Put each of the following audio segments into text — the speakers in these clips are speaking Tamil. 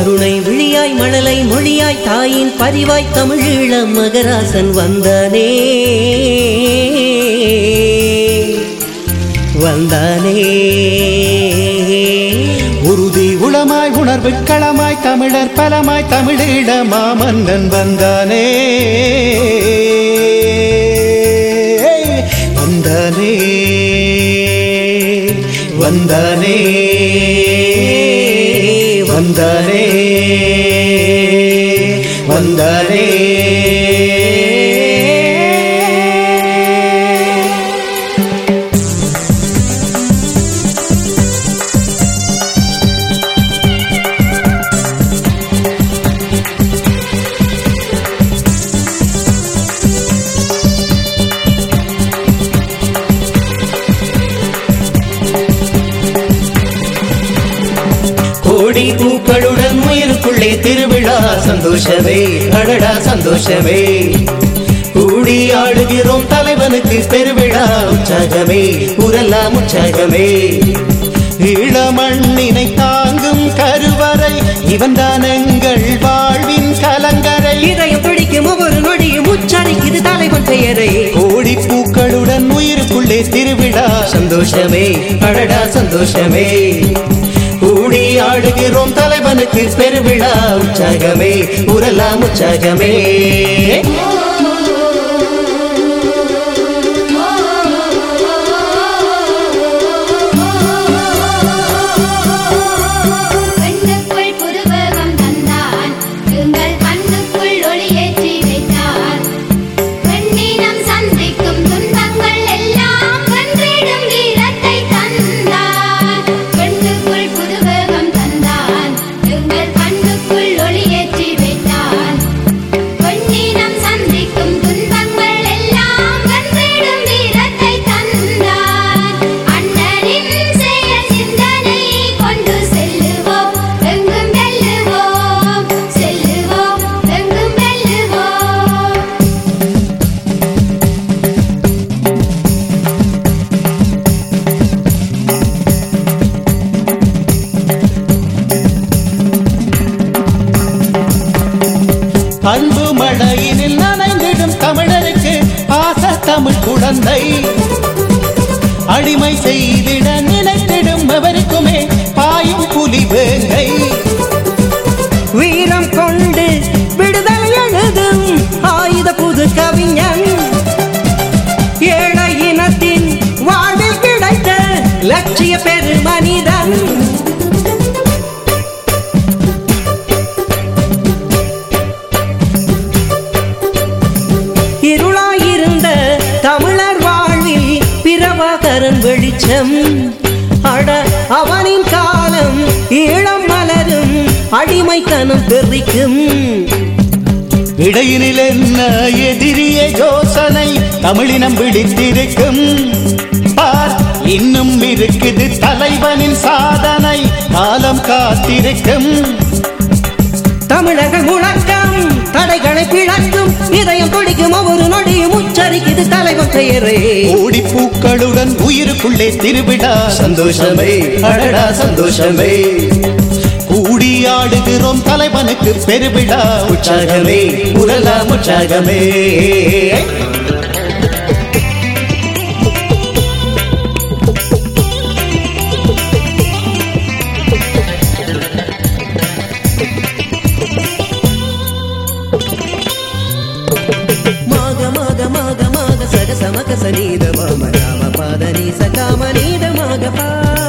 கருணை விழியாய் மழலை மொழியாய் தாயின் பரிவாய் தமிழீழம் மகராசன் வந்தானே வந்தானே உறுதி உளமாய் உணர்வு களமாய் தமிழர் பலமாய் தமிழீழ மாமன்னன் வந்தானே வந்தானே வந்தானே வந்தானே வந்தானே கோடி பூக்களுடன் உயிருக்குள்ளே திருவிழா சந்தோஷமே அடடா சந்தோஷமே கூடி ஆடுகிறோம் தலைவனுக்கு பெருவிழா உற்சாகமே ஊரெல்லாம் உற்சாகமே ஈழமண்ணினை தாங்கும் கருவறை இவன்தான் எங்கள் வாழ்வின் கலங்கரை இதயம் துடிக்கும் ஒவ்வொரு நொடியும் உச்சரிக்குது தலைவன் பெயரை கோடி பூக்களுடன் உயிருக்குள்ளே திருவிழா சந்தோஷமே அடடா சந்தோஷமே கூடி ஆடுகிறோம் தலைவனுக்கு பெருவிழா உற்சாகமே ஊரெல்லாம் உற்சாகமே கண்ணுக்குள் புதுவகம் தந்தான் எங்கள் கண்ணுக்குள் ஒளியேற்றி வைத்தார் பெண்ணினம் சந்திக்கும் துன்பங்கள் எல்லாம் வென்றிடும் வீரத்தை தந்தார் கண்ணுக்குள் புதுவகம் தந்தான் எங்கள் கண்ணுக்குள் ஒளியேற்றி வைத்தார் பெண்ணினம் சந்திக்கும் துன்பங்கள் எல்லாம் வென்றிடும் வீரத்தை தந்தார் அண்ணனின் செயல் சிந்தனை கொண்டு செல்லுவோம் எங்கும் வெல்லுவோம் செல்லுவோம் எங்கும் வெல்லுவோம் அன்பு மழையினில் நனைந்திடும் தமிழருக்கு ஆச தமிழ் குழந்தை அடிமை செய்திட நினைத்திடும் எவருக்குமே பாயும் புலி வேங்கை வீரம் கொண்டு விடுதலை எழுதும் ஆயுத புது கவிஞன் ஏழை இனத்தின் வாழ்வில் கிடைத்த லட்சிய பெரு மனிதன் இருளாயிருந்த தமிழர் வாழ்வில் பிரபாகரன் வெளிச்சம் அட அவனின் காலம் ஈழம் மலரும் அடிமைத்தனம் பெறிக்கும் இடையினில் என்ன எதிரிய யோசனை தமிழினம் விழித்திருக்கும் பார் இன்னும் இருக்குது தலைவனின் சாதனை காலம் காத்திருக்கும் தமிழர்கள் முழக்கம் தடைகளை பிளக்கும் இதயம் துடிக்கும் ஒவ்வொரு நொடியும் உச்சரிக்குது தலைவன் பெயரே ஓடி பூக்களுடன் உயிருக்குள்ளே திருவிழா சந்தோஷமே அடடா சந்தோஷமே கூடி ஆடுகிறோம் தலைவனுக்கு பெருவிழா உற்சாகமே உரலாம் உற்சாகமே மாக மாக மாக மாக சக சமக சனீத மம ராம பாத நீ சகாம நீத மாக பா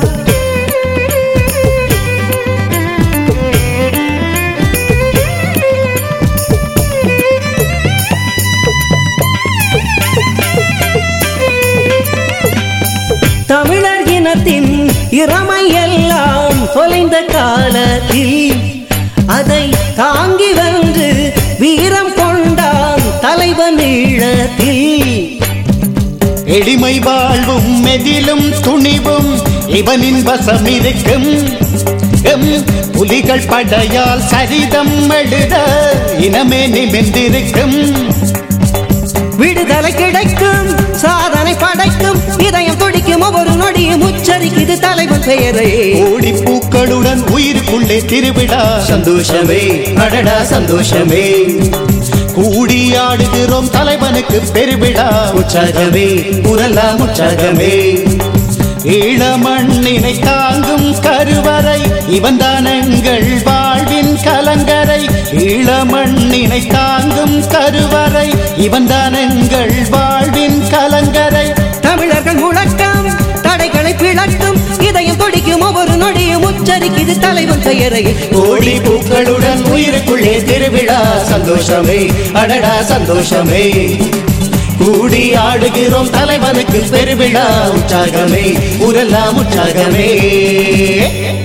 தமிழர் இனத்தின் இறமை எல்லாம் தொலைந்த காலத்தில் அதை தாங்கி வென்று வீரம் கொண்டான் தலைவன் ஈழத்தில் எளிமை வாழ்வும் மெதிலும் துணிவும் இவனின் வசம் இருக்கும் எம் புலிகள் படையால் சரிதம் எழுத இனமே நிமிர்ந்திருக்கும் விடுதலை கிடைக்கும் சாதனை படைக்கும் இதயம் துடிக்கும் ஒவ்வொரு நொடியும் உச்சரிக்குது தலைவன் பெயரை ஓடி பூக்கள் பூக்களுடன் உயிருக்குள்ளே திருவிழா சந்தோஷமே அடடா சந்தோஷமே கூடியாடுகிறோம் தலைவனுக்கு பெருவிழா உற்சாகமே ஊரெல்லாம் உற்சாகமே ஈழமண்ணினை தாங்கும் கருவறை இவன்தான் எங்கள் வாழ்வின் கலங்கரை ஈழமண்ணினை தாங்கும் கருவறை இவன்தான் எங்கள் வாழ்வின் கலங்கரை தமிழர்கள் முழக்கம் தடைகளை பிளக்கும் இதயம் துடிக்கும் ஒவ்வொரு நொடியும் உச்சரிக்குது தலைவன் பெயரை கோடி பூக்களுடன் உயிருக்குள்ளே திருவிழா சந்தோஷமே அடடா சந்தோஷமே கூடி ஆடுகிறோம் தலைவனுக்கு பெருவிழா உற்சாகமே ஊரெல்லாம் உற்சாகமே